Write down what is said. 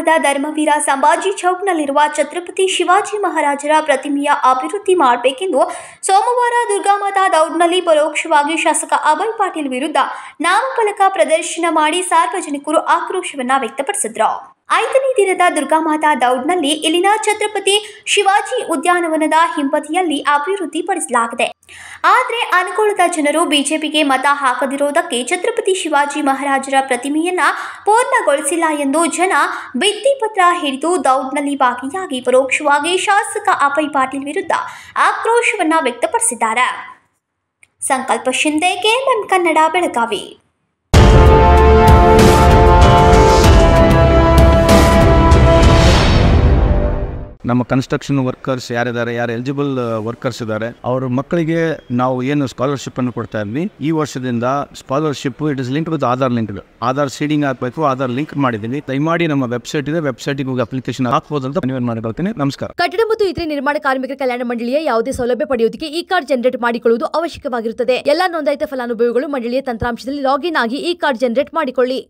ನಗರದ ಧರ್ಮವೀರ ಸಂಭಾಜಿ ಚೌಕ್ನಲ್ಲಿರುವ ಛತ್ರಪತಿ ಶಿವಾಜಿ ಮಹಾರಾಜರ ಪ್ರತಿಮೆಯ ಅಭಿವೃದ್ಧಿ ಮಾಡಬೇಕೆಂದು ಸೋಮವಾರ ದುರ್ಗಾಮಾತಾ ದೌಡ್ನಲ್ಲಿ ಪರೋಕ್ಷವಾಗಿ ಶಾಸಕ ಅಭಯ್ ಪಾಟೀಲ್ ವಿರುದ್ಧ ನಾಮಫಲಕ ಪ್ರದರ್ಶನ ಮಾಡಿ ಸಾರ್ವಜನಿಕರು ಆಕ್ರೋಶವನ್ನ ವ್ಯಕ್ತಪಡಿಸಿದ್ರು ಐದನೇ ದಿನದ ದುರ್ಗಾಮಾತಾ ದೌಡ್ನಲ್ಲಿ ಇಲ್ಲಿನ ಛತ್ರಪತಿ ಶಿವಾಜಿ ಉದ್ಯಾನವನದ ಹಿಂಬದಿಯಲ್ಲಿ ಅಭಿವೃದ್ಧಿಪಡಿಸಲಾಗಿದೆ ಆದರೆ ಅನುಕೂಲದ ಜನರು ಬಿಜೆಪಿಗೆ ಮತ ಹಾಕದಿರುವುದಕ್ಕೆ ಛತ್ರಪತಿ ಶಿವಾಜಿ ಮಹಾರಾಜರ ಪ್ರತಿಮೆಯನ್ನ ಪೂರ್ಣಗೊಳಿಸಿಲ್ಲ ಎಂದು ಜನ ಭಿತ್ತಿಪತ್ರ ಹಿಡಿದು ದೌಡ್ನಲ್ಲಿ ಭಾಗಿಯಾಗಿ ಪರೋಕ್ಷವಾಗಿ ಶಾಸಕ ಅಭಯ್ ಪಾಟೀಲ್ ವಿರುದ್ಧ ಆಕ್ರೋಶವನ್ನ ವ್ಯಕ್ತಪಡಿಸಿದ್ದಾರೆ ಸಂಕಲ್ಪ ಶಿಂದೆ ಕೆಎಂಎಂ ಕನ್ನಡ ಬೆಳಗಾವಿ ನಮ್ಮ ಕನ್ಸ್ಟ್ರಕ್ಷನ್ ವರ್ಕರ್ಸ್ ಯಾರಿದ್ದಾರೆ ಯಾರು ಎಲಿಜಿಬಲ್ ವರ್ಕರ್ಸ್ ಇದ್ದಾರೆ ಅವ್ರ ಮಕ್ಕಳಿಗೆ ನಾವು ಏನು ಸ್ಕಾಲರ್ಶಿಪ್ ಅನ್ನು ಕೊಡ್ತಾ ಇದ್ವಿ ಈ ವರ್ಷದಿಂದ scholarship it is link with Aadhaar link Aadhaar seeding ಹಾಕಬೇಕು ಆಧಾರ್ ಲಿಂಕ್ ಮಾಡಿದ್ದೀವಿ ದಯಮಾಡಿ ನಮ್ಮ ವೆಬ್ಸೈಟ್ ಇದೆ ವೆಬ್ಸೈಟ್ಗೆ ಹೋಗಿ ಅಪ್ಲಿಕೇಶನ್ ಹಾಕ್ಬೋದು ಅಂತ ಮನವಿ ಮಾಡಿಕೊಳ್ತೀನಿ ನಮಸ್ಕಾರ ಕಟ್ಟಡ ಮತ್ತು ಇತರೆ ನಿರ್ಮಾಣ ಕಾರ್ಮಿಕರ ಕಲ್ಯಾಣ ಮಂಡಳಿಯ ಯಾವುದೇ ಸೌಲಭ್ಯ ಪಡೆಯುವುದಕ್ಕೆ ಈ ಕಾರ್ಡ್ ಜನರೇಟ್ ಮಾಡಿಕೊಳ್ಳುವುದು ಅವಶ್ಯಕವಾಗಿರುತ್ತದೆ ಎಲ್ಲಾ ನೋಂದಾಯಿತ ಫಲಾನುಭವಿಗಳು ಮಂಡಳಿಯ ತಂತ್ರಾಂಶದಲ್ಲಿ ಲಾಗಿನ್ ಆಗಿ ಈ ಕಾರ್ಡ್ ಜನರೇಟ್ ಮಾಡಿಕೊಳ್ಳಿ